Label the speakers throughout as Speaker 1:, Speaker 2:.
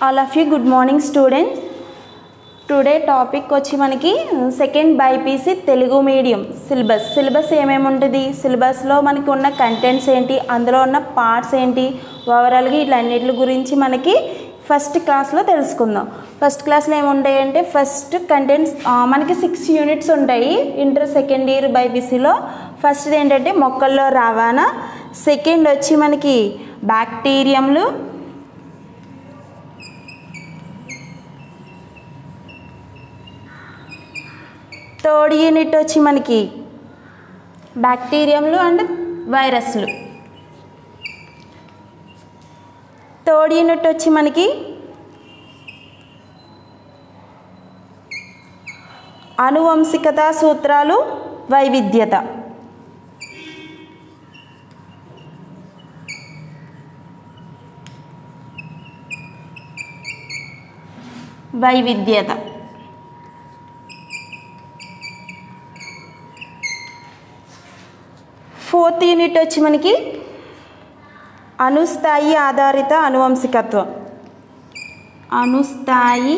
Speaker 1: All of you good morning students today topic వచ్చి మనకి second BiPC Telugu medium syllabus syllabus ఏమేమి ఉంటుంది సిలబస్లో మనకి ఉన్న కంటెంట్స్ ఏంటి అందులో ఉన్న పార్ట్స్ ఏంటి ఓవరాల్గా వీటన్నిటి గురించి మనకి ఫస్ట్ క్లాస్లో తెలుసుకుందాం ఫస్ట్ క్లాస్లో ఏముంటాయంటే ఫస్ట్ కంటెంట్స్ మనకి సిక్స్ యూనిట్స్ ఉంటాయి ఇంటర్ సెకండ్ ఇయర్ బైపీసీలో ఫస్ట్ ఏంటంటే మొక్కల్లో రవాణా సెకండ్ వచ్చి మనకి బ్యాక్టీరియంలు థర్డ్ యూనిట్ వచ్చి మనకి బ్యాక్టీరియంలు అండ్ వైరస్లు థర్డ్ యూనిట్ వచ్చి మనకి అనువంశికత సూత్రాలు వైవిధ్యత వైవిధ్యత ఫోర్త్ యూనిట్ వచ్చి మనకి అనుస్థాయి ఆధారిత అనువంశికత్వం అనుస్థాయి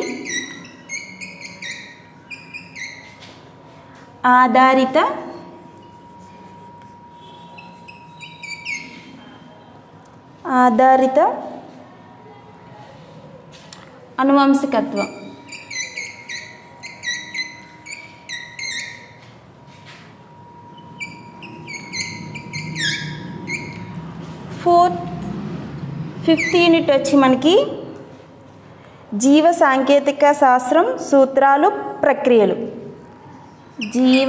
Speaker 1: ఆధారిత ఆధారిత అనువంశికత్వం ఫోర్త్ ఫిఫ్త్ యూనిట్ వచ్చి మనకి జీవ సాంకేతిక శాస్త్రం సూత్రాలు ప్రక్రియలు జీవ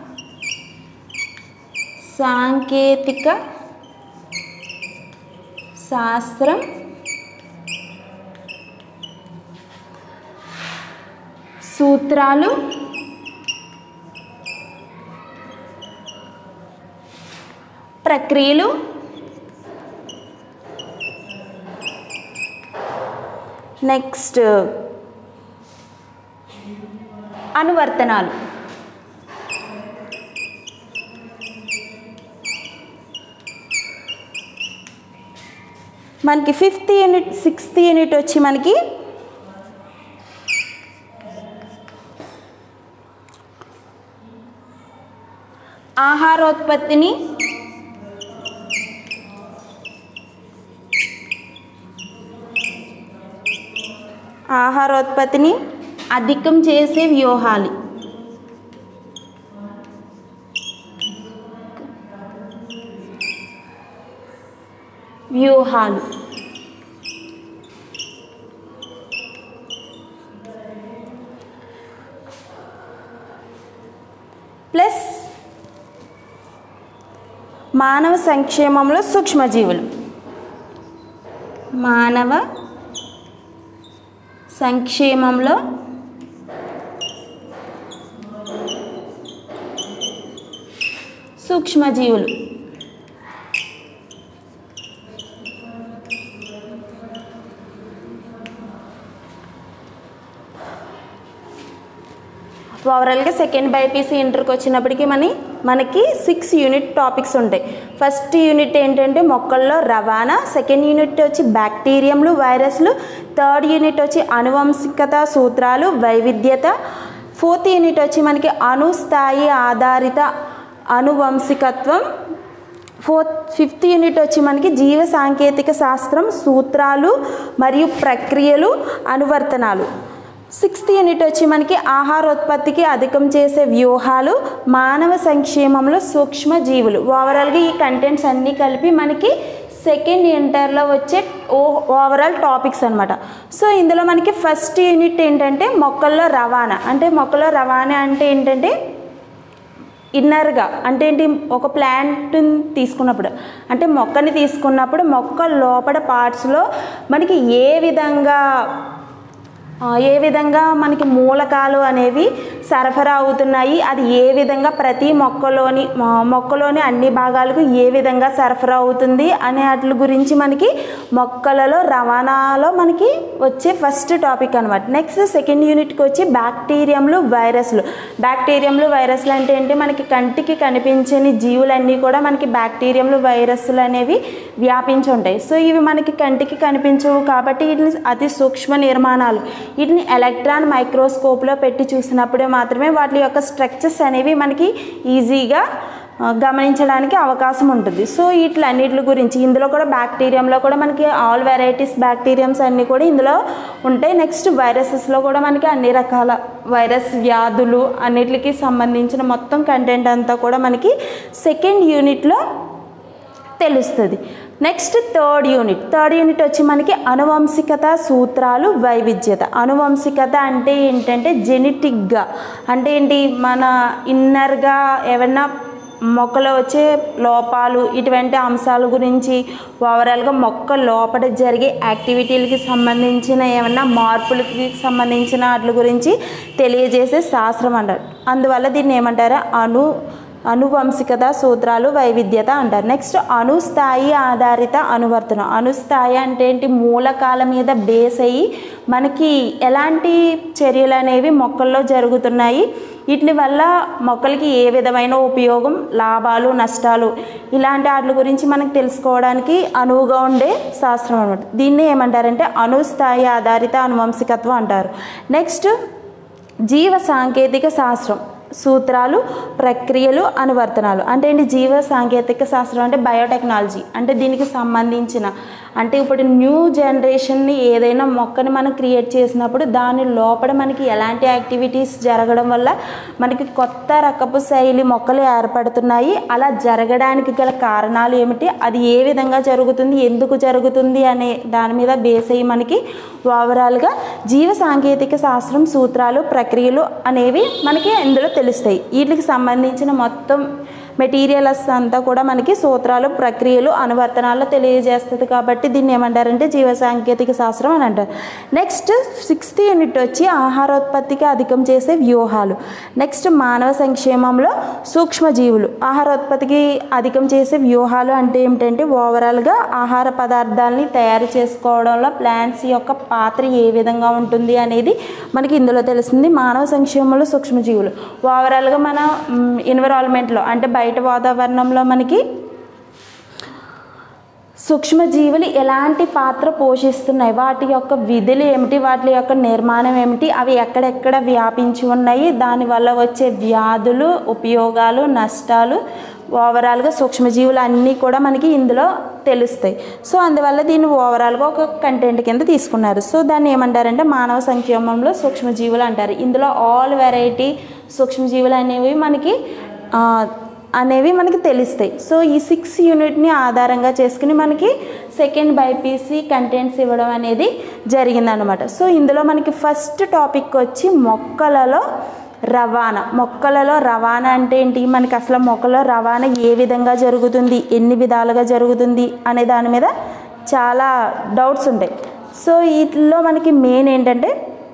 Speaker 1: సాంకేతిక శాస్త్రం సూత్రాలు ప్రక్రియలు నెక్స్ట్ అనువర్తనాలు మనకి ఫిఫ్త్ యూనిట్ సిక్స్త్ యూనిట్ వచ్చి మనకి ఆహారోత్పత్తిని ఆహారోత్పత్తిని అధికం చేసే వ్యూహాలు వ్యూహాలు ప్లస్ మానవ సంక్షేమంలో సూక్ష్మజీవులు మానవ సంక్షేమంలో సూక్ష్మజీవులు ఓవరాల్గా సెకండ్ బైపీసీ ఇంటర్కి వచ్చినప్పటికీ మన మనకి సిక్స్ యూనిట్ టాపిక్స్ ఉంటాయి ఫస్ట్ యూనిట్ ఏంటంటే మొక్కల్లో రవాణా సెకండ్ యూనిట్ వచ్చి బ్యాక్టీరియంలు వైరస్లు థర్డ్ యూనిట్ వచ్చి అనువంశికత సూత్రాలు వైవిధ్యత ఫోర్త్ యూనిట్ వచ్చి మనకి అణుస్థాయి ఆధారిత అనువంశికత్వం ఫోర్త్ ఫిఫ్త్ యూనిట్ వచ్చి మనకి జీవ సాంకేతిక శాస్త్రం సూత్రాలు మరియు ప్రక్రియలు అనువర్తనాలు సిక్స్త్ యూనిట్ వచ్చి మనకి ఆహారోత్పత్తికి అధికం చేసే వ్యూహాలు మానవ సంక్షేమంలో సూక్ష్మ జీవులు ఓవరాల్గా ఈ కంటెంట్స్ అన్నీ కలిపి మనకి సెకండ్ ఇంటర్లో వచ్చే ఓ ఓవరాల్ టాపిక్స్ అనమాట సో ఇందులో మనకి ఫస్ట్ యూనిట్ ఏంటంటే మొక్కల్లో రవాణా అంటే మొక్కల్లో రవాణా అంటే ఏంటంటే ఇన్నర్గా అంటే ఏంటి ఒక ప్లాంట్ తీసుకున్నప్పుడు అంటే మొక్కని తీసుకున్నప్పుడు మొక్క లోపల పార్ట్స్లో మనకి ఏ విధంగా ఆ, ఏ విధంగా మనకి మూలకాలు అనేవి సరఫరా అవుతున్నాయి అది ఏ విధంగా ప్రతి మొక్కలోని మొ- మొక్కలోని అన్ని భాగాలకు ఏ విధంగా సరఫరా అవుతుంది అనే వాటి గురించి మనకి మొక్కలలో రవాణాలో మనకి వచ్చే ఫస్ట్ టాపిక్ అనమాట నెక్స్ట్ సెకండ్ యూనిట్కి వచ్చి బ్యాక్టీరియంలు వైరస్లు బ్యాక్టీరియంలు వైరస్లు అంటే ఏంటి మనకి కంటికి కనిపించని జీవులన్నీ కూడా మనకి బ్యాక్టీరియంలు వైరస్లు అనేవి వ్యాపించి ఉంటాయి సో ఇవి మనకి కంటికి కనిపించవు కాబట్టి వీటిని అతి సూక్ష్మ నిర్మాణాలు వీటిని ఎలక్ట్రాన్ మైక్రోస్కోప్లో పెట్టి చూసినప్పుడే మాత్రమే వాటి యొక్క స్ట్రక్చర్స్ అనేవి మనకి ఈజీగా ఆ, గమనించడానికి అవకాశం ఉంటుంది సో వీటిలన్నిటి గురించి ఇందులో కూడా బ్యాక్టీరియంలో కూడా మనకి ఆల్ వెరైటీస్ బ్యాక్టీరియంస్ అన్నీ కూడా ఇందులో ఉంటాయి నెక్స్ట్ వైరసెస్లో కూడా మనకి అన్ని రకాల వైరస్ వ్యాధులు అన్నిటికి సంబంధించిన మొత్తం కంటెంట్ అంతా కూడా మనకి సెకండ్ యూనిట్లో తెలుస్తుంది next third unit third unit వచ్చి మనకి అనువంశికత సూత్రాలు వైవిధ్యత అనువంశికత అంటే ఏంటంటే జెనెటిక్గా అంటే ఏంటి మన ఇన్నర్గా ఏమన్నా మొక్కలో వచ్చే లోపాలు ఇటువంటి అంశాల గురించి ఓవరాల్గా మొక్క లోపల జరిగే యాక్టివిటీలకి సంబంధించిన ఏమన్నా మార్పులకి సంబంధించిన వాటి గురించి తెలియజేసే శాస్త్రం అంటారు అందువల్ల దీన్ని ఏమంటారు అను అనువంశికత సూత్రాలు వైవిధ్యత అంటారు నెక్స్ట్ అణుస్థాయి ఆధారిత అనువర్తనం అణుస్థాయి అంటే ఏంటి మూలకాల మీద బేస్ అయ్యి మనకి ఎలాంటి చర్యలు అనేవి మొక్కల్లో జరుగుతున్నాయి వీటి వల్ల మొక్కలకి ఏ విధమైన ఉపయోగం లాభాలు నష్టాలు ఇలాంటి వాటి గురించి మనకు తెలుసుకోవడానికి అనువుగా ఉండే శాస్త్రం అనమాట దీన్ని ఏమంటారంటే అణుస్థాయి ఆధారిత అనువంశికత్వం అంటారు నెక్స్ట్ జీవ సాంకేతిక శాస్త్రం సూత్రాలు ప్రక్రియలు అనువర్తనాలు అంటే ఏంటి జీవ సాంకేతిక శాస్త్రం అంటే బయోటెక్నాలజీ అంటే దీనికి సంబంధించిన అంటే ఇప్పుడు న్యూ జనరేషన్ని ఏదైనా మొక్కని మనం క్రియేట్ చేసినప్పుడు దాని లోపల మనకి ఎలాంటి యాక్టివిటీస్ జరగడం వల్ల మనకి కొత్త రకపు శైలి మొక్కలు ఏర్పడుతున్నాయి అలా జరగడానికి గల కారణాలు ఏమిటి అది ఏ విధంగా జరుగుతుంది ఎందుకు జరుగుతుంది అనే దాని మీద బేస్ అయ్యి మనకి ఓవరాల్గా జీవ సాంకేతిక శాస్త్రం సూత్రాలు ప్రక్రియలు అనేవి మనకి ఇందులో తెలుస్తాయి వీటికి సంబంధించిన మొత్తం మెటీరియల్స్ అంతా కూడా మనకి సూత్రాలు ప్రక్రియలు అనువర్తనాలు తెలియజేస్తుంది కాబట్టి దీన్ని ఏమంటారంటే జీవ సాంకేతిక శాస్త్రం అని అంటారు నెక్స్ట్ సిక్స్త్ యూనిట్ వచ్చి ఆహారోత్పత్తికి అధికం చేసే వ్యూహాలు నెక్స్ట్ మానవ సంక్షేమంలో సూక్ష్మజీవులు ఆహారోత్పత్తికి అధికం చేసే వ్యూహాలు అంటే ఏమిటంటే ఓవరాల్గా ఆహార పదార్థాలని తయారు చేసుకోవడంలో ప్లాంట్స్ యొక్క పాత్ర ఏ విధంగా ఉంటుంది అనేది మనకి ఇందులో తెలుస్తుంది మానవ సంక్షేమంలో సూక్ష్మజీవులు ఓవరాల్గా మన ఎన్విరాన్మెంట్లో అంటే బయట వాతావరణంలో మనకి సూక్ష్మజీవులు ఎలాంటి పాత్ర పోషిస్తున్నాయి వాటి యొక్క విధులు ఏమిటి వాటి యొక్క నిర్మాణం ఏమిటి అవి ఎక్కడెక్కడ వ్యాపించి ఉన్నాయి దానివల్ల వచ్చే వ్యాధులు ఉపయోగాలు నష్టాలు ఓవరాల్గా సూక్ష్మజీవులు అన్నీ కూడా మనకి ఇందులో తెలుస్తాయి సో అందువల్ల దీన్ని ఓవరాల్గా ఒక కంటెంట్ కింద తీసుకున్నారు సో దాన్ని ఏమంటారంటే మానవ సంక్షేమంలో సూక్ష్మజీవులు అంటారు ఇందులో ఆల్ వెరైటీ సూక్ష్మజీవులు అనేవి మనకి ఆ, అనేవి మనకి తెలుస్తాయి సో ఈ సిక్స్ యూనిట్ని ఆధారంగా చేసుకుని మనకి సెకండ్ బైపీసీ కంటెంట్స్ ఇవ్వడం అనేది జరిగిందనమాట సో ఇందులో మనకి ఫస్ట్ టాపిక్ వచ్చి మొక్కలలో రవాణా మొక్కలలో రవాణా అంటే ఏంటి మనకి అసలు మొక్కలో రవాణా ఏ విధంగా జరుగుతుంది ఎన్ని విధాలుగా జరుగుతుంది అనే దాని మీద చాలా డౌట్స్ ఉంటాయి సో వీటిల్లో మనకి మెయిన్ ఏంటంటే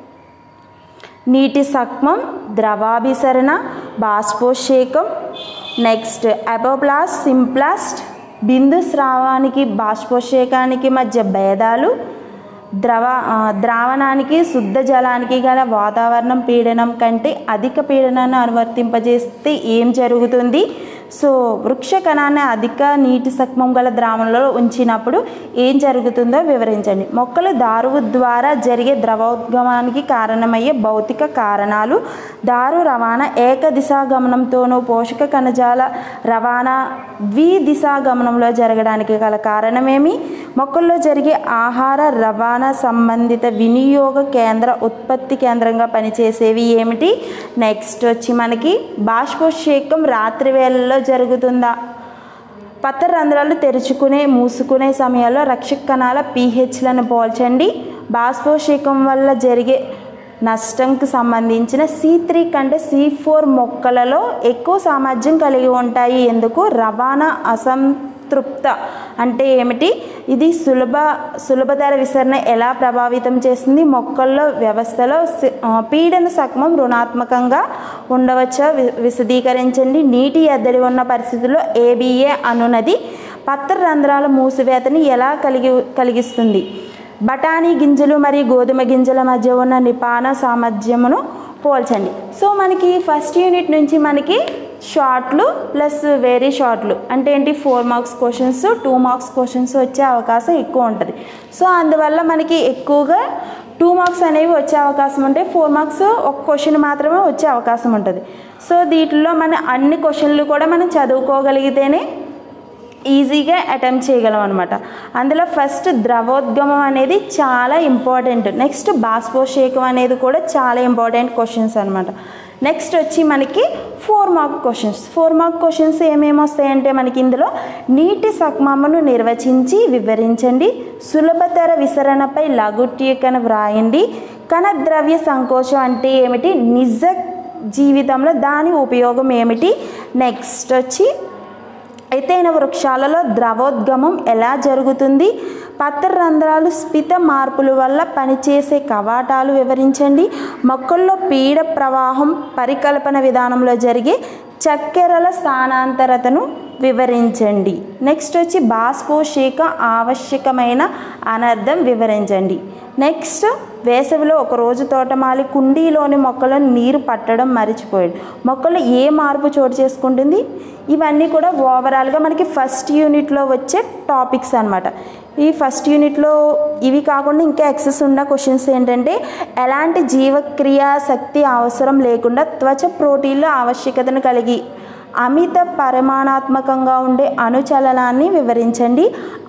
Speaker 1: నీటి సక్మం ద్రవాభిసరణ బాష్పోషేకం నెక్స్ట్ అపోప్లాస్ సింప్లాస్ట్ బిందు స్రావానికి బాష్పోషేకానికి మధ్య భేదాలు ద్రవ ఆ, ద్రావణానికి శుద్ధ జలానికి గల వాతావరణం పీడనం కంటే అధిక పీడనాన్ని అనువర్తింపజేస్తే ఏం జరుగుతుంది సో వృక్ష కణాన్ని అధిక నీటి సక్మం గల ద్రావణంలో ఉంచినప్పుడు ఏం జరుగుతుందో వివరించండి మొక్కలు దారువు ద్వారా జరిగే ద్రవోద్గమానికి కారణమయ్యే భౌతిక కారణాలు దారు రవాణా ఏకదిశా గమనంతోనూ పోషక కణజాల రవాణా ద్విదిశా గమనంలో జరగడానికి గల కారణమేమి మొక్కల్లో జరిగే ఆహార రవాణా సంబంధిత వినియోగ కేంద్ర ఉత్పత్తి కేంద్రంగా పనిచేసేవి ఏమిటి నెక్స్ట్ వచ్చి మనకి బాష్పోషేకం రాత్రి వేళల్లో జరుగుతుందా పత్ర రంధ్రాలు తెరుచుకునే మూసుకునే సమయంలో రక్షక కణాల పీహెచ్లను పోల్చండి బాష్పోషేకం వల్ల జరిగే నష్టంకి సంబంధించిన సి త్రీ కంటే సి ఫోర్ మొక్కలలో ఎక్కువ సామర్థ్యం కలిగి ఉంటాయి ఎందుకు రవాణా అసం సంతృప్త అంటే ఏమిటి ఇది సులభ సులభతర విసరణ ఎలా ప్రభావితం చేస్తుంది మొక్కల్లో వ్యవస్థలో సి- ఆ, పీడన సక్మం రుణాత్మకంగా ఉండవచ్చా వి- విశదీకరించండి నీటి ఎద్దడి ఉన్న పరిస్థితుల్లో ఏబిఏ అనునది పత్ర రంధ్రాల మూసివేతని ఎలా కలిగి కలిగిస్తుంది బఠానీ గింజలు మరియు గోధుమ గింజల మధ్య ఉన్న నిపాన సామర్థ్యమును పోల్చండి సో మనకి ఫస్ట్ యూనిట్ నుంచి మనకి షార్ట్లు ప్లస్ వెరీ షార్ట్లు అంటే ఏంటి four marks questions two marks questions వచ్చే అవకాశం ఎక్కువ ఉంటుంది సో అందువల్ల మనకి ఎక్కువగా టూ మార్క్స్ అనేవి వచ్చే అవకాశం ఉంటాయి ఫోర్ మార్క్స్ ఒక క్వశ్చన్ మాత్రమే వచ్చే అవకాశం ఉంటుంది సో వీటిల్లో మన అన్ని క్వశ్చన్లు కూడా మనం చదువుకోగలిగితేనే ఈజీగా అటెంప్ట్ చేయగలం అనమాట అందులో ఫస్ట్ ద్రవోద్గమం అనేది చాలా ఇంపార్టెంట్ నెక్స్ట్ బాష్పోషేకం అనేది కూడా చాలా ఇంపార్టెంట్ క్వశ్చన్స్ అనమాట నెక్స్ట్ వచ్చి మనకి four mark questions four mark questions ఏమేమి వస్తాయంటే మనకి ఇందులో నీటి సక్మమును నిర్వచించి వివరించండి సులభతర విసరణపై లఘుట్యకను వ్రాయండి కణద్రవ్య సంకోచం అంటే ఏమిటి నిజ జీవితంలో దాని ఉపయోగం ఏమిటి నెక్స్ట్ వచ్చి ఎత్తైన వృక్షాలలో ద్రవోద్గమం ఎలా జరుగుతుంది పత్ర రంధ్రాలు స్ఫిత మార్పుల వల్ల పనిచేసే కవాటాలు వివరించండి మొక్కల్లో పీడ ప్రవాహం పరికల్పన విధానంలో జరిగే చక్కెరల స్థానాంతరతను వివరించండి నెక్స్ట్ వచ్చి బాష్పోషేక ఆవశ్యకమైన అనర్థం వివరించండి నెక్స్ట్ వేసవిలో ఒక రోజు తోటమాలి కుండీలోని మొక్కలను నీరు పట్టడం మర్చిపోయాడు మొక్కలు ఏ మార్పు చోటు చేసుకుంటుంది ఇవన్నీ కూడా ఓవరాల్గా మనకి ఫస్ట్ యూనిట్లో వచ్చే టాపిక్స్ అనమాట ఈ ఫస్ట్ యూనిట్లో ఇవి కాకుండా ఇంకా ఎక్సెస్ ఉన్న క్వశ్చన్స్ ఏంటంటే ఎలాంటి జీవక్రియా శక్తి అవసరం లేకుండా త్వచ ప్రోటీన్ల ఆవశ్యకతను కలిగి అమిత పరిమాణాత్మకంగా ఉండే అణుచలనాన్ని వివరించండి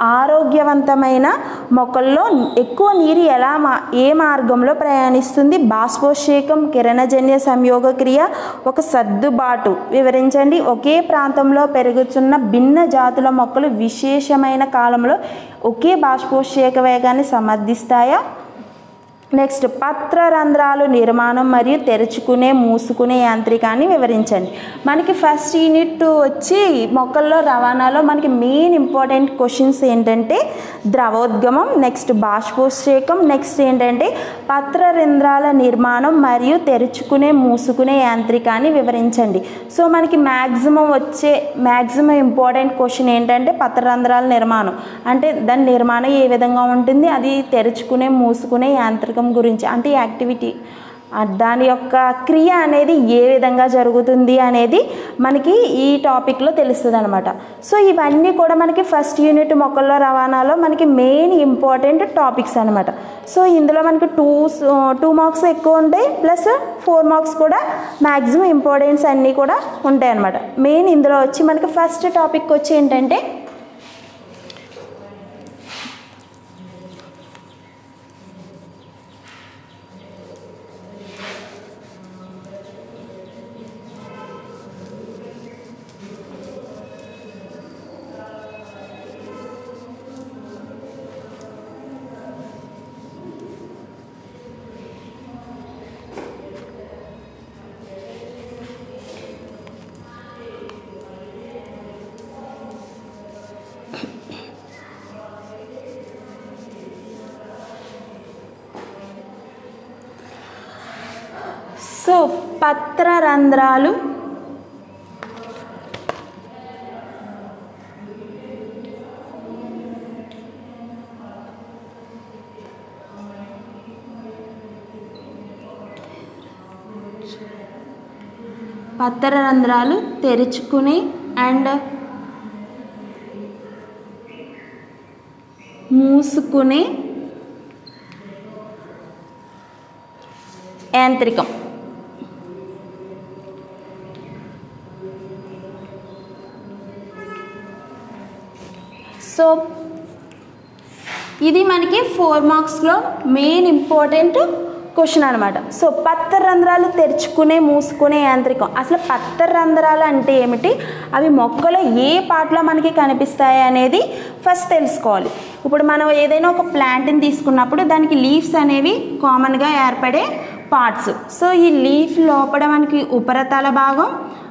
Speaker 1: ఆరోగ్యవంతమైన మొక్కల్లో ఎక్కువ నీరు ఎలా మా ఏ మార్గంలో ప్రయాణిస్తుంది బాష్పోషేకం కిరణజన్య సంయోగ క్రియ ఒక సర్దుబాటు వివరించండి ఒకే ప్రాంతంలో పెరుగుతున్న భిన్న జాతుల మొక్కలు విశేషమైన కాలంలో ఒకే బాష్పోషేక వేగాన్ని సమర్థిస్తాయా నెక్స్ట్ పత్ర రంధ్రాలు నిర్మాణం మరియు తెరుచుకునే మూసుకునే యాంత్రికాన్ని వివరించండి మనకి ఫస్ట్ యూనిట్ వచ్చి మొక్కల్లో రవాణాలో మనకి మెయిన్ ఇంపార్టెంట్ క్వశ్చన్స్ ఏంటంటే ద్రవోద్గమం నెక్స్ట్ బాష్పోత్సేకం నెక్స్ట్ ఏంటంటే పత్ర రంధ్రాల నిర్మాణం మరియు తెరుచుకునే మూసుకునే యాంత్రికాన్ని వివరించండి సో మనకి మ్యాక్సిమం వచ్చే మ్యాక్సిమం ఇంపార్టెంట్ క్వశ్చన్ ఏంటంటే పత్ర రంధ్రాల నిర్మాణం అంటే దాని నిర్మాణం ఏ విధంగా ఉంటుంది అది తెరుచుకునే మూసుకునే యాంత్రికం గురించి అంటే యాక్టివిటీ ఆ దాని యొక్క క్రియ అనేది ఏ విధంగా జరుగుతుంది అనేది మనకి ఈ టాపిక్లో తెలుస్తుంది అనమాట సో ఇవన్నీ కూడా మనకి ఫస్ట్ యూనిట్ మొక్కల్లో రవాణాలో మనకి మెయిన్ ఇంపార్టెంట్ టాపిక్స్ అనమాట సో ఇందులో మనకి టూ టూ మార్క్స్ ఎక్కువ ఉంటాయి ప్లస్ ఫోర్ మార్క్స్ కూడా మ్యాక్సిమం ఇంపార్టెన్స్ అన్నీ కూడా ఉంటాయి అనమాట మెయిన్ ఇందులో వచ్చి మనకి ఫస్ట్ టాపిక్ వచ్చి ఏంటంటే సో పత్ర రంధ్రాలు పత్ర రంధ్రాలు తెరుచుకుని అండ్ మూసుకునే యాంత్రికం సో ఇది మనకి ఫోర్ మార్క్స్లో మెయిన్ ఇంపార్టెంట్ క్వశ్చన్ అనమాట సో పత్ర రంధ్రాలు తెరుచుకునే మూసుకునే యాంత్రికం అసలు పత్ర రంధ్రాలు అంటే ఏమిటి అవి మొక్కలో ఏ పార్ట్లో మనకి కనిపిస్తాయి అనేది ఫస్ట్ తెలుసుకోవాలి ఇప్పుడు మనం ఏదైనా ఒక ప్లాంట్ని తీసుకున్నప్పుడు దానికి లీవ్స్ అనేవి కామన్గా ఏర్పడే పార్ట్స్ సో ఈ లీఫ్ లోపల మనకి ఉపరితల భాగం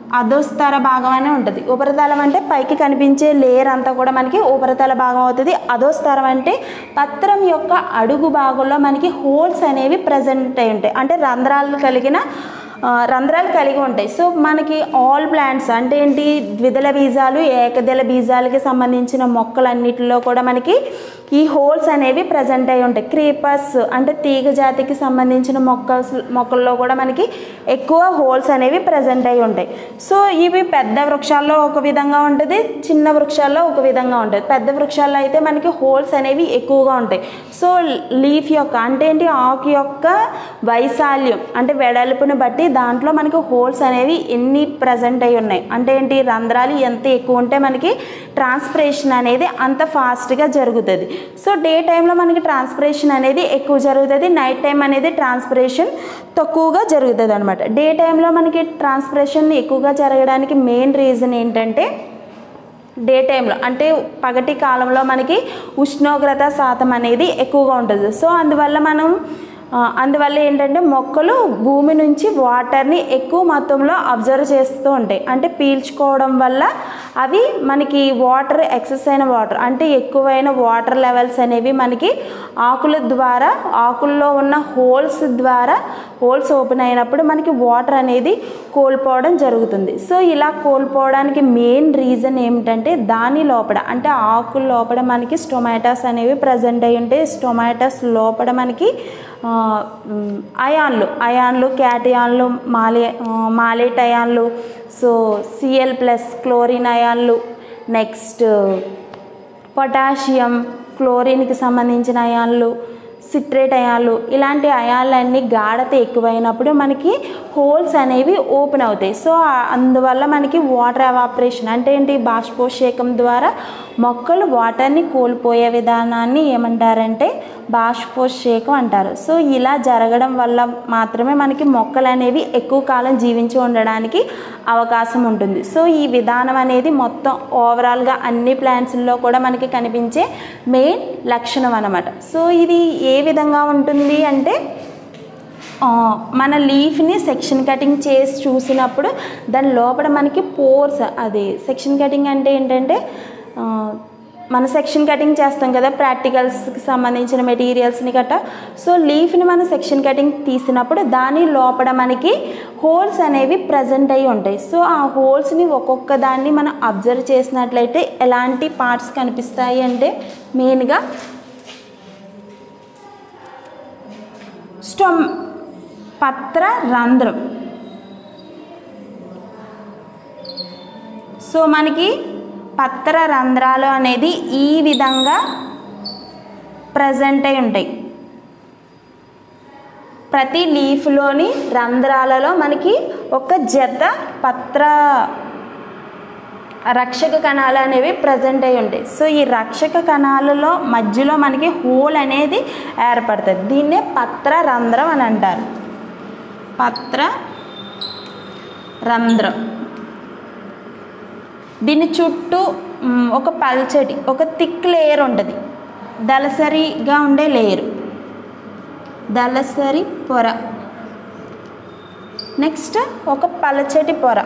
Speaker 1: అధోస్తర భాగం అని ఉంటుంది ఉపరితలం అంటే పైకి కనిపించే లేయర్ అంతా కూడా మనకి ఉపరితల భాగం అవుతుంది అధోస్తరం అంటే పత్రం యొక్క అడుగు భాగంలో మనకి హోల్స్ అనేవి ప్రజెంట్ అయి ఉంటాయి అంటే రంధ్రాలు కలిగిన ఆ, రంధ్రాలు కలిగి ఉంటాయి సో మనకి ఆల్ ప్లాంట్స్ అంటే ఏంటి ద్విదళ బీజాలు ఏకదళ బీజాలకి సంబంధించిన మొక్కలన్నిటిలో కూడా మనకి ఈ హోల్స్ అనేవి ప్రజెంట్ అయి ఉంటాయి క్రీపర్స్ అంటే తీగ జాతికి సంబంధించిన మొక్క మొక్కల్లో కూడా మనకి ఎక్కువ హోల్స్ అనేవి ప్రజెంట్ అయి ఉంటాయి సో ఇవి పెద్ద వృక్షాల్లో ఒక విధంగా ఉంటుంది చిన్న వృక్షాల్లో ఒక విధంగా ఉంటుంది పెద్ద వృక్షాల్లో అయితే మనకి హోల్స్ అనేవి ఎక్కువగా ఉంటాయి సో లీఫ్ యొక్క అంటే ఏంటి ఆకు యొక్క వైశాల్యం అంటే వెడల్పుని బట్టి దాంట్లో మనకి హోల్స్ అనేవి ఎన్ని ప్రజెంట్ అయి ఉన్నాయి అంటే ఏంటి రంధ్రాలు ఎంత ఎక్కువ ఉంటే మనకి ట్రాన్స్పిరేషన్ అనేది అంత ఫాస్ట్గా జరుగుతుంది సో డే టైంలో మనకి ట్రాన్స్పిరేషన్ అనేది ఎక్కువ జరుగుతుంది నైట్ టైం అనేది ట్రాన్స్పిరేషన్ తక్కువగా జరుగుతుంది అనమాట డే టైంలో మనకి ట్రాన్స్పిరేషన్ ఎక్కువగా జరగడానికి మెయిన్ రీజన్ ఏంటంటే డే టైంలో అంటే పగటి కాలంలో మనకి ఉష్ణోగ్రత శాతం అనేది ఎక్కువగా ఉంటుంది సో అందువల్ల మనం ఆ, అందువల్ల ఏంటంటే మొక్కలు భూమి నుంచి వాటర్ని ఎక్కువ మొత్తంలో అబ్జర్వ్ చేస్తూ ఉంటాయి అంటే పీల్చుకోవడం వల్ల అవి మనకి వాటర్ ఎక్సెస్ అయిన వాటర్ అంటే ఎక్కువైన వాటర్ లెవెల్స్ అనేవి మనకి ఆకుల ద్వారా ఆకుల్లో ఉన్న హోల్స్ ద్వారా హోల్స్ ఓపెన్ అయినప్పుడు మనకి వాటర్ అనేది కోల్పోవడం జరుగుతుంది సో ఇలా కోల్పోవడానికి మెయిన్ రీజన్ ఏమిటంటే దాని లోపల అంటే ఆకుల లోపల మనకి స్టొమాటోస్ అనేవి ప్రజెంట్ అయి ఉంటాయి స్టొమాటోస్ లోపల మనకి ఆ, మ్, అయాన్లు అయాన్లు క్యాటియాన్లు మాలే ఆ, మాలేట్ అయాన్లు సో సిఎల్ ప్లస్ క్లోరిన్ అయాన్లు నెక్స్ట్ పొటాషియం క్లోరిన్కి సంబంధించిన అయాన్లు సిట్రేట్ అయాన్లు ఇలాంటి అయాన్లన్నీ గాఢత ఎక్కువైనప్పుడు మనకి హోల్స్ అనేవి ఓపెన్ అవుతాయి సో ఆ- అందువల్ల మనకి వాటర్ ఎవాపరేషన్ అంటే ఏంటి బాష్పోషేకం ద్వారా మొక్కలు వాటర్ని కోల్పోయే విధానాన్ని ఏమంటారంటే బాష్పోషేకం అంటారు సో ఇలా జరగడం వల్ల మాత్రమే మనకి మొక్కలు అనేవి ఎక్కువ కాలం జీవించి ఉండడానికి అవకాశం ఉంటుంది సో ఈ విధానం అనేది మొత్తం ఓవరాల్గా అన్ని ప్లాంట్స్లో కూడా మనకి కనిపించే మెయిన్ లక్షణం అన్నమాట సో ఇది ఏ విధంగా ఉంటుంది అంటే ఆ, మన లీఫ్ని సెక్షన్ కటింగ్ చేసి చూసినప్పుడు దాని లోపల మనకి పోర్స్ అది సెక్షన్ కటింగ్ అంటే ఏంటంటే ఆ, మన సెక్షన్ కటింగ్ చేస్తాం కదా ప్రాక్టికల్స్కి సంబంధించిన మెటీరియల్స్ని గట్ట సో లీఫ్ని మనం సెక్షన్ కటింగ్ తీసినప్పుడు దాని లోపల మనకి హోల్స్ అనేవి ప్రజెంట్ అయి ఉంటాయి సో ఆ హోల్స్ని ఒక్కొక్క దాన్ని మనం అబ్జర్వ్ చేసినట్లయితే ఎలాంటి పార్ట్స్ కనిపిస్తాయి అంటే మెయిన్గా స్టొమ్ పత్ర రంధ్రం సో మనకి పత్ర రంధ్రాలు అనేది ఈ విధంగా ప్రజెంట్ అయి ఉంటాయి ప్రతి లీఫ్లోని రంధ్రాలలో మనకి ఒక జత పత్ర రక్షక కణాలు అనేవి ప్రజెంట్ అయి ఉంటాయి సో ఈ రక్షక కణాలలో మధ్యలో మనకి హోల్ అనేది ఏర్పడుతుంది దీన్నే పత్ర రంధ్రం అని అంటారు పత్ర రంధ్రం దీని చుట్టూ మ్, ఒక పల్చటి ఒక థిక్ లేయర్ ఉంటుంది దళసరిగా ఉండే లేయర్ దళసరి పొర నెక్స్ట్ ఒక పలచటి పొర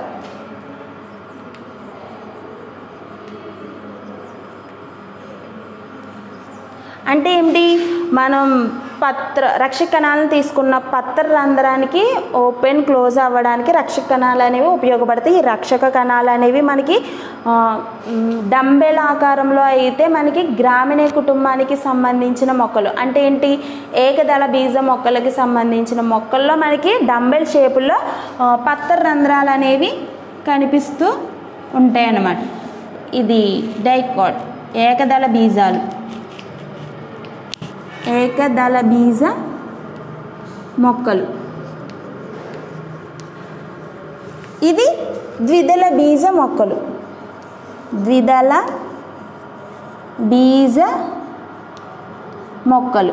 Speaker 1: అంటే ఏంటి మనం పత్ర రక్షక కణాలను తీసుకున్న పత్ర రంధ్రానికి ఓపెన్ క్లోజ్ అవ్వడానికి రక్షక కణాలు అనేవి ఉపయోగపడతాయి ఈ రక్షక కణాలు అనేవి మనకి ఆ, మ్, డంబెల్ ఆకారంలో అయితే మనకి గ్రామీణ కుటుంబానికి సంబంధించిన మొక్కలు అంటే ఏంటి ఏకదళ బీజ మొక్కలకి సంబంధించిన మొక్కల్లో మనకి డంబెల్ షేపుల్లో ఆ, పత్ర రంధ్రాలు అనేవి కనిపిస్తూ ఉంటాయి అన్నమాట ఇది డైకాట్ ఏకదళ బీజాలు ఏకదళ బీజ మొక్కలు ఇది ద్విదళ బీజ మొక్కలు ద్విదళ బీజ మొక్కలు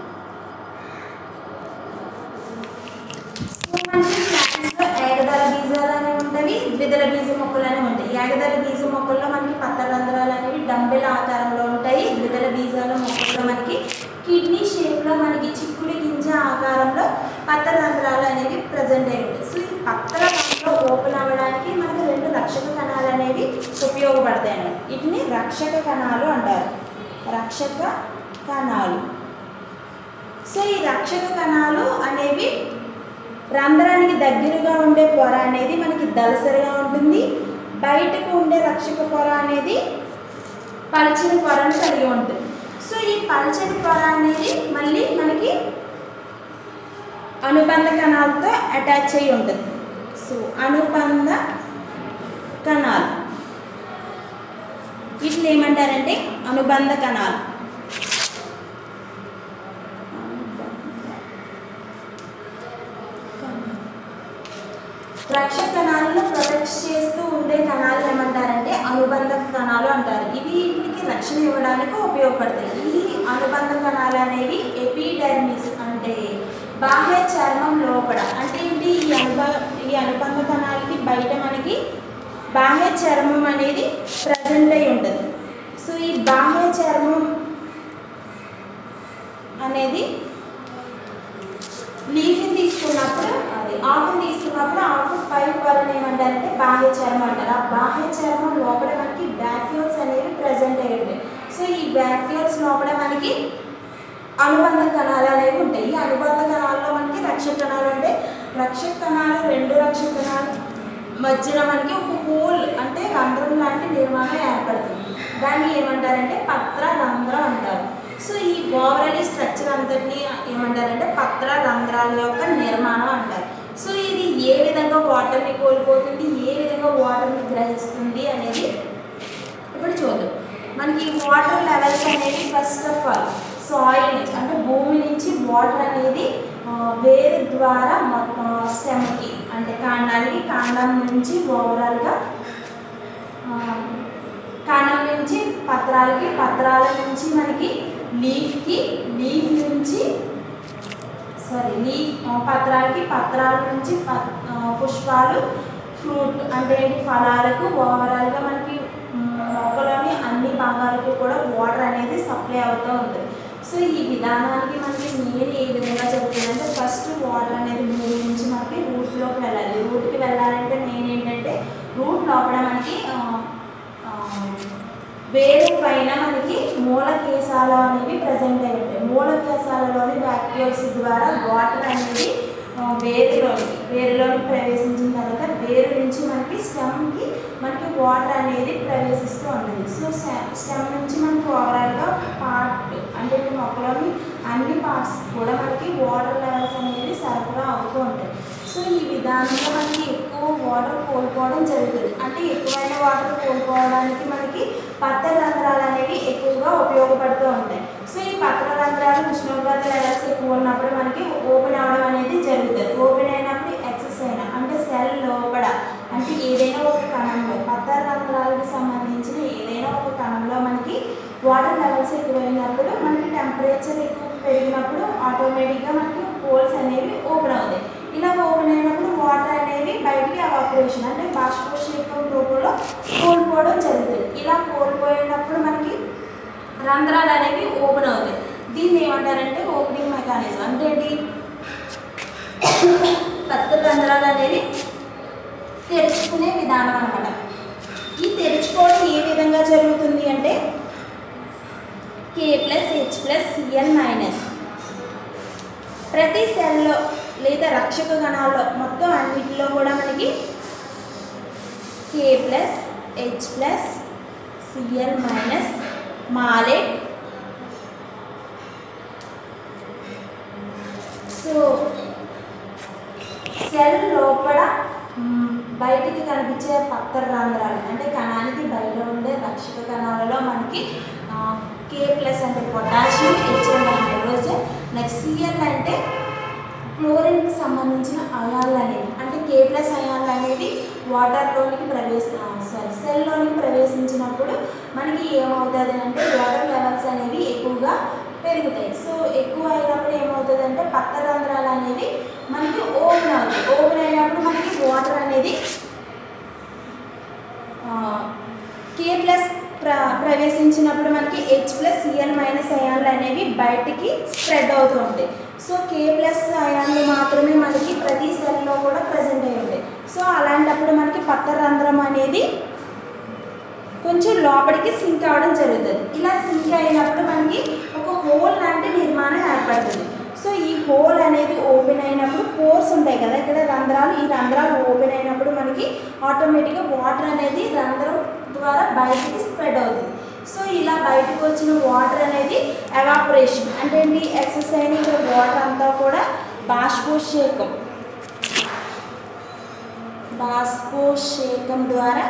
Speaker 1: ఏకదళ బీజాలు అనేవి ఉంటాయి ద్విదళ బీజ మొక్కలు అనేవి ఉంటాయి ఏకదళ బీజ మొక్కల్లో మనకి పత్త రంధ్రాలు అనేవి డంబెల ఆకారంలో ఉంటాయి ద్విదళ బీజాల మొక్కల్లో మనకి కిడ్నీ షేప్లో మనకి చిక్కుడు గింజ ఆకారంలో పత్త రంధ్రాలు అనేవి ప్రజెంట్ అయి ఉంటాయి సో ఈ పత్ర రంధ్రం ఓపెన్ అవ్వడానికి మనకి రక్షక కణాలు అంటారు రక్షక కణాలు సో ఈ రక్షక కణాలు అనేవి రంధ్రానికి దగ్గరగా ఉండే పొర అనేది మనకి దలసరిగా ఉంటుంది బయటకు ఉండే రక్షక పొర అనేది పల్చని పొరను కలిగి ఉంటుంది సో ఈ పల్చని పొర అనేది మళ్ళీ మనకి అనుబంధ కణాలతో అటాచ్ అయి ఉంటుంది సో అనుబంధ కణాలు వీటిని ఏమంటారంటే అనుబంధ కణాలు రక్ష కణాలను ప్రొటెక్ట్ చేస్తూ ఉండే కణాలు ఏమంటారంటే అనుబంధ కణాలు అంటారు ఇవి వీటికి రక్షణ ఇవ్వడానికి ఉపయోగపడతాయి ఈ అనుబంధ కణాలు అనేవి ఎపిడెర్మిస్ అంటే బాహ్య చర్మం లోపల అంటే ఏంటి ఈ అనుబ ఈ అనుబంధ కణాలకి బయట మనకి బాహ్య చర్మం అనేది ప్రజెంట్ అయి ఉంటుంది సో ఈ బాహ్య చర్మం అనేది లీఫ్ని తీసుకున్నప్పుడు అది ఆకుని తీసుకున్నప్పుడు ఆకు పై పొరని ఏమంటారంటే బాహ్య చర్మం అంటారు ఆ బాహ్య చర్మం లోపల మనకి బ్యాక్యూల్స్ అనేవి ప్రజెంట్ అయి ఉంటాయి సో ఈ బ్యాక్యూల్స్ లోపల మనకి అనుబంధ కణాలు అనేవి ఉంటాయి ఈ అనుబంధ కణాల్లో మనకి రక్షక కణాలు ఉంటాయి రక్షక కణాలు రెండు రక్షక కణాలు మధ్యన మనకి ఒక హోల్ అంటే రంధ్రం లాంటి నిర్మాణం ఏర్పడుతుంది దాన్ని ఏమంటారంటే పత్ర రంధ్రం అంటారు సో ఈ ఓవరాల్ స్ట్రక్చర్ అంతటిని ఏమంటారంటే పత్ర రంధ్రాల యొక్క నిర్మాణం అంటారు సో ఇది ఏ విధంగా వాటర్ని కోల్పోతుంది ఏ విధంగా వాటర్ని గ్రహిస్తుంది అనేది ఇప్పుడు చూద్దాం మనకి వాటర్ లెవెల్స్ అనేవి ఫస్ట్ ఆఫ్ ఆల్ సాయిల్ నుంచి అంటే భూమి నుంచి వాటర్ అనేది ఆ, వేరు ద్వారా మొత్తం స్టెమ్కి అంటే కాండానికి కాండం నుంచి ఓవరాల్గా కాండం నుంచి పత్రాలకి పత్రాల నుంచి మనకి లీఫ్కి లీఫ్ నుంచి సారీ లీఫ్ ఆ, పత్రాలకి పత్రాల నుంచి ప- ఆ, పుష్పాలు ఫ్రూట్ అంటే ఏంటి ఫలాలకు ఓవరాల్గా మనకి మ్, మొక్కలోని అన్ని భాగాలకు కూడా వాటర్ అనేది సప్లై అవుతూ ఉంటుంది సో ఈ విధానానికి మనకి నీరు ఏ విధంగా జరుగుతుందంటే ఫస్ట్ వాటర్ అనేది భూమి నుంచి మనకి రూట్లోకి వెళ్ళాలి రూట్కి వెళ్ళాలంటే మెయిన్ ఏంటంటే రూట్ లోపల మనకి ఆ, ఆ, వేరు పైన మనకి మూలకేశాలు అనేవి ప్రజెంట్ అయి ఉంటాయి మూలకేశాలలోని బ్యాక్టీరియాస్ ద్వారా వాటర్ అనేది ఆ, వేరులోకి వేరులోకి ప్రవేశించిన తర్వాత వేరు నుంచి మనకి స్టెమ్కి మనకి వాటర్ అనేది ప్రవేశిస్తూ ఉంటుంది సో స్టెమ్ నుంచి మనకి ఓవరాల్గా పార్ట్ అంటే ఈ మొక్కలోని అన్ని పార్ట్స్ కూడా మనకి వాటర్ లెవెల్స్ అనేవి సరఫరా అవుతూ ఉంటాయి సో ఈ విధానంలో మనకి ఎక్కువ వాటర్ కోల్పోవడం జరుగుతుంది అంటే ఎక్కువైన వాటర్ కోల్పోవడానికి మనకి పత్ర రంధ్రాలు అనేవి ఎక్కువగా ఉపయోగపడుతూ ఉంటాయి సో ఈ పత్ర రంధ్రాలు ఉష్ణోగ్రత లెవెల్స్ ఎక్కువ ఉన్నప్పుడు మనకి ఓపెన్ అవ్వడం అనేది జరుగుతుంది ఓపెన్ అయినప్పుడు ఎక్సెస్ అయినా అంటే సెల్ లోపల అంటే ఏదైనా ఒక కణంలో పత్ర రంధ్రాలకు సంబంధించిన ఏదైనా ఒక కణంలో మనకి వాటర్ లెవెల్స్ ఎక్కువైనప్పుడు మనకి టెంపరేచర్ ఎక్కువ పెరిగినప్పుడు ఆటోమేటిక్గా మనకి హోల్స్ అనేవి ఓపెన్ అవుతాయి ఇలా ఓపెన్ అయినప్పుడు వాటర్ అనేవి బయటికి ఎవాపరేషన్ అంటే బాష్పోషీకం రూపంలో కోల్పోవడం జరుగుతుంది ఇలా కోల్పోయినప్పుడు మనకి రంధ్రాలు అనేవి ఓపెన్ అవుతాయి దీన్ని ఏమంటారంటే ఓపెనింగ్ మెకానిజం అంటే ఏంటి పెద్ద రంధ్రాలు అనేవి తెరుచుకునే విధానం అనమాట ఈ తెరుచుకోవడం ఏ విధంగా జరుగుతుంది అంటే K plus H plus CN minus ప్రతి సెల్లో లేదా రక్షక కణాల్లో మొత్తం అన్నిటిలో కూడా మనకి K plus H plus CL minus malate so cell లోపల మ్, బయటికి కనిపించే పత్తర రంధ్రాలు అంటే కణానికి బయట ఉండే రక్షక కణాలలో మనకి కే ప్లస్ అంటే పొటాషియం హెచ్ అంటే హైడ్రోజన్ నెక్స్ట్ సిఎల్ అంటే క్లోరిన్కి సంబంధించిన అయాన్లు అనేవి అంటే కే ప్లస్ అయాన్లు అనేవి వాటర్లోనికి ప్రవేశ సారీ సెల్లోనికి ప్రవేశించినప్పుడు మనకి ఏమవుతుంది అంటే వాటర్ లెవెల్స్ అనేవి ఎక్కువగా పెరుగుతాయి సో ఎక్కువ అయినప్పుడు ఏమవుతుంది అంటే పత్త రంధ్రాలు అనేవి మనకి ఓపెన్ అవుతాయి ఓపెన్ అయినప్పుడు మనకి వాటర్ అనేది కే ప్లస్ ప్ర ప్రవేశించినప్పుడు మనకి హెచ్ ప్లస్ సిఎల్ మైనస్ అయాన్లు అనేవి బయటికి స్ప్రెడ్ అవుతూ ఉంటాయి సో కే ప్లస్ అయాన్లు మాత్రమే మనకి ప్రతి సెల్లో కూడా ప్రజెంట్ అయి ఉంటాయి సో అలాంటప్పుడు మనకి పత్త రంధ్రం అనేది కొంచెం లోపలికి సింక్ అవ్వడం జరుగుతుంది ఇలా సింక్ అయినప్పుడు మనకి ఒక హోల్ లాంటి నిర్మాణం ఏర్పడుతుంది సో ఈ హోల్ అనేది ఓపెన్ అయినప్పుడు పోర్స్ ఉంటాయి కదా ఇక్కడ రంధ్రాలు ఈ రంధ్రాలు ఓపెన్ అయినప్పుడు మనకి ఆటోమేటిక్గా వాటర్ అనేది రంధ్రం ద్వారా బయటికి స్ప్రెడ్ అవుతుంది సో ఇలా బయటకు వచ్చిన వాటర్ అనేది ఎవాపరేషన్ అంటే ఏంటి ఎక్సెస్ అయిన ఇక్కడ వాటర్ అంతా కూడా బాష్పోషేకం బాష్పోషేకం ద్వారా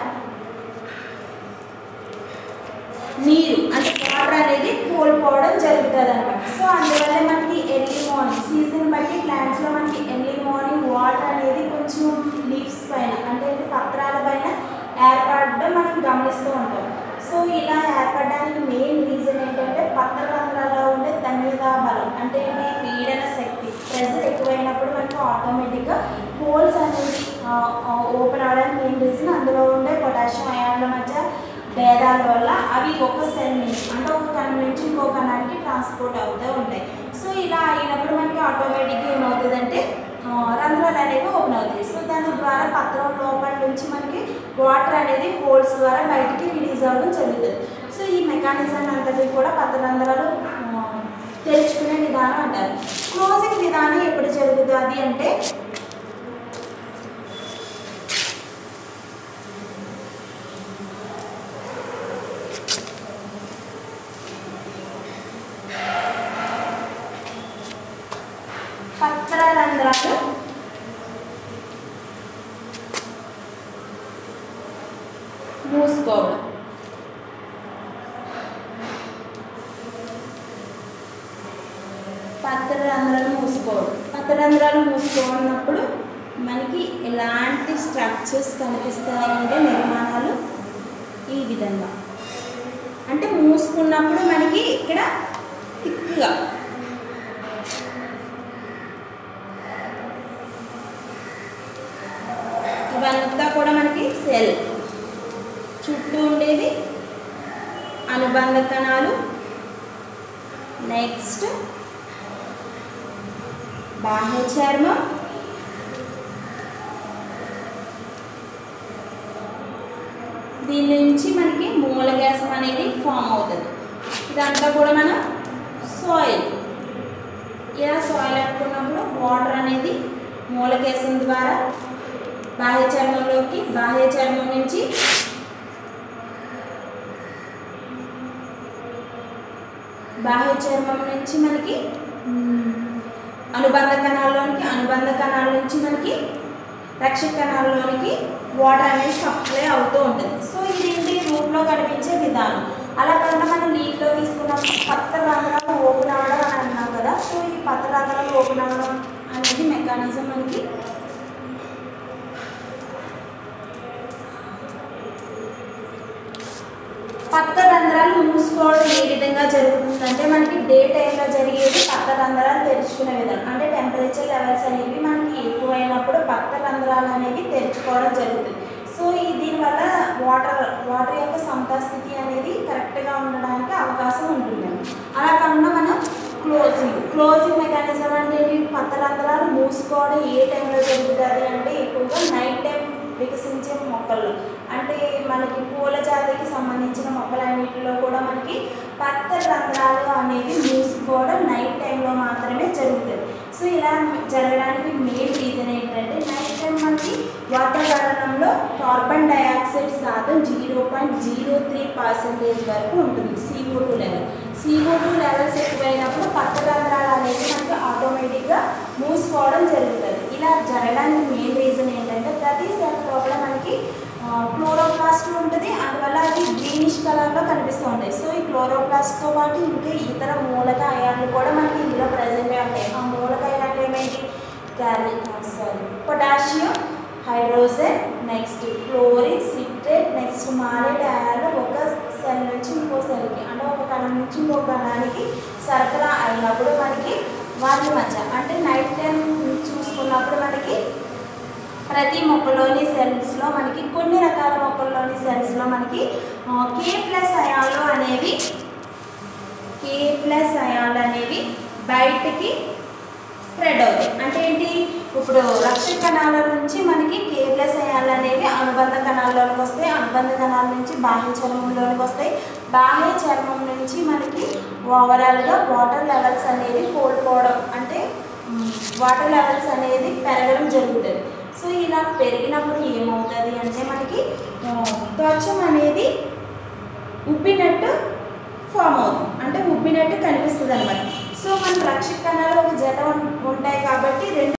Speaker 1: నీరు అంటే వాటర్ అనేది కోల్పోవడం జరుగుతుంది అనమాట సో అందువల్ల మనకి ఎర్లీ మార్నింగ్ సీజన్ బట్టి ప్లాంట్స్లో మనకి ఎర్లీ మార్నింగ్ వాటర్ అనేది కొంచెం లీవ్స్ పైన అంటే ఏంటి పత్రాల పైన ఏర్పడడం మనం గమనిస్తూ ఉంటాం సో ఇలా ఏర్పడడానికి మెయిన్ రీజన్ ఏంటంటే పత్ర రంధ్రాల్లో ఉండే ధన్యతా బలం అంటే ఏంటి పీడన శక్తి ప్రెజర్ ఎక్కువైనప్పుడు మనకు ఆటోమేటిక్గా హోల్స్ అనేది ఓపెన్ అవ్వడానికి మెయిన్ రీజన్ అందులో ఉండే పొటాషియం అయాన్ల మధ్య భేదాల వల్ల అవి ఒక సెల్ నుంచి అంటే ఒక కణం నుంచి ఇంకో కణానికి ట్రాన్స్పోర్ట్ అవుతూ ఉంటాయి సో ఇలా అయినప్పుడు మనకి ఆటోమేటిక్గా ఏమవుతుందంటే ఆ, రంధ్రాలు అనేవి ఓపెన్ అవుతాయి సో దాని ద్వారా పత్రం లోపల నుంచి మనకి వాటర్ అనేది హోల్స్ ద్వారా బయటికి రిలీజ్ అవ్వడం జరుగుతుంది సో ఈ మెకానిజం అంతటి కూడా పత్ర రంధ్రాలు ఆ, తెరుచుకునే విధానం అంటారు క్లోజింగ్ విధానం ఎప్పుడు జరుగుతుంది అంటే పత్ర రంధ్రాలు మూసుకోవడం పత్ర రంధ్రాలు మూసుకోవడం పత్ర రంధ్రాలు మూసుకోన్నప్పుడు మనకి ఎలాంటి స్ట్రక్చర్స్ కనిపిస్తాయి అంటే నిర్మాణాలు ఈ విధంగా అంటే మూసుకున్నప్పుడు మనకి ఇక్కడ థిక్గా ఇవంతా కూడా మనకి సెల్ చుట్టూ ఉండేది అనుబంధ కణాలు నెక్స్ట్ బాహ్య చర్మం దీని నుంచి మనకి మూలగ్యాసం అనేది ఫామ్ అవుతుంది ఇదంతా కూడా మనం సాయిల్ ఇలా సాయిల్ అనుకున్నప్పుడు వాటర్ అనేది మూలకేశం ద్వారా బాహ్య చర్మంలోకి బాహ్య చర్మం నుంచి బాహ్య చర్మం నుంచి మనకి మ్, అనుబంధ కణాల్లోనికి అనుబంధ కణాల నుంచి మనకి రక్షక కణాల్లోనికి వాటర్ అనేది సప్లై అవుతూ ఉంటుంది సో ఇదేంటి రూట్లో కనిపించే విధానం అలా కాకుండా మనం లీఫ్లో తీసుకున్నప్పుడు పత్ర రంధ్రాలు ఓపెన్ అవ్వడం అని అన్నాం కదా సో ఈ పత్ర రంధ్రాలు ఓపెన్ అవ్వడం అనేది మెకానిజం మనకి పత్ర రంధ్రాలు మూసుకోవడం ఏ విధంగా జరుగుతుందంటే మనకి డే టైంలో జరిగేది పత్ర రంధ్రాలు తెరుచుకునే విధానం అంటే టెంపరేచర్ లెవెల్స్ అనేవి మనకి ఎక్కువైనప్పుడు పత్ర రంధ్రాలు అనేవి తెరుచుకోవడం జరుగుతుంది సో ఈ దీనివల్ల వాటర్ వాటర్ యొక్క సమతాస్థితి అనేది కరెక్ట్గా ఉండడానికి అవకాశం ఉంటుంది అలా కాకుండా మనం క్లోజింగ్ క్లోజింగ్ మెకానిజం అంటే ఏంటి? పత్ర రంధ్రాలు మూసుకోవడం ఏ టైంలో జరుగుతుంది అంటే ఎక్కువగా నైట్ టైం వికసించే మొక్కలు అంటే మనకి పూల జాతికి సంబంధించిన మొక్కలన్నిటిలో కూడా మనకి పత్ర రంధ్రాలు అనేవి మూసుకోవడం నైట్ టైంలో మాత్రమే జరుగుతుంది సో ఇలా జరగడానికి మెయిన్ రీజన్ ఏంటంటే నైట్ టైం మనకి వాతావరణంలో కార్బన్ డైఆక్సైడ్ శాతం zero point zero three percentage వరకు ఉంటుంది CO two level CO two levels ఎక్కువైనప్పుడు పత్ర రంధ్రాలు అనేవి మనకి ఆటోమేటిక్గా మూసుకోవడం జరుగుతుంది ఇలా జరగడానికి మెయిన్ రీజన్ ఏంటంటే ప్రతి సెల్ లోపల మనకి క్లోరోప్లాస్ట్ ఉంటుంది అందువల్ల అది గ్రీనిష్ కలర్లో కనిపిస్తూ ఉంటాయి సో ఈ క్లోరోప్లాస్ట్తో పాటు ఇంకా ఇతర మూలక అయాన్లు కూడా మనకి ఇందులో ప్రజెంట్ ఉంటాయి ఆ మూలక అయాన్లు ఏమేంటి carry sorry potassium hydrogen next chlorine citrate next malate అయాన్లు ఒక సెల్ నుంచి ఇంకో సెల్కి అంటే ఒక కణం నుంచి ఇంకో కణానికి సరఫరా అయినప్పుడు మనకి వాటి మధ్య అంటే నైట్ టైం చూసుకున్నప్పుడు మనకి ప్రతి మొక్కలోని సెల్స్లో మనకి కొన్ని రకాల మొక్కల్లోని సెల్స్లో మనకి కే ప్లస్ అయాన్లు అనేవి కే ప్లస్ అయాన్లు అనేవి బయటికి స్ప్రెడ్ అవుతాయి అంటే ఏంటి ఇప్పుడు రక్షక కణాల నుంచి మనకి కేర్లెస్ అయాలు అనేవి అనుబంధ కణాల్లోనికి వస్తాయి అనుబంధ కణాల నుంచి బాహ్య చర్మంలోనికి వస్తాయి బాహ్య చర్మం నుంచి మనకి ఓవరాల్గా వాటర్ లెవెల్స్ అనేది కోల్పోవడం అంటే వాటర్ లెవెల్స్ అనేది పెరగడం జరుగుతుంది సో ఇలా పెరిగినప్పుడు ఏమవుతుంది అంటే మనకి ఆ, త్వచం అనేది ఉబ్బినట్టు ఫామ్ అవుతుంది అంటే ఉబ్బినట్టు కనిపిస్తుంది అనమాట సో మన రక్షక కణాలు ఒక జత ఉం- ఉంటాయి కాబట్టి రెండు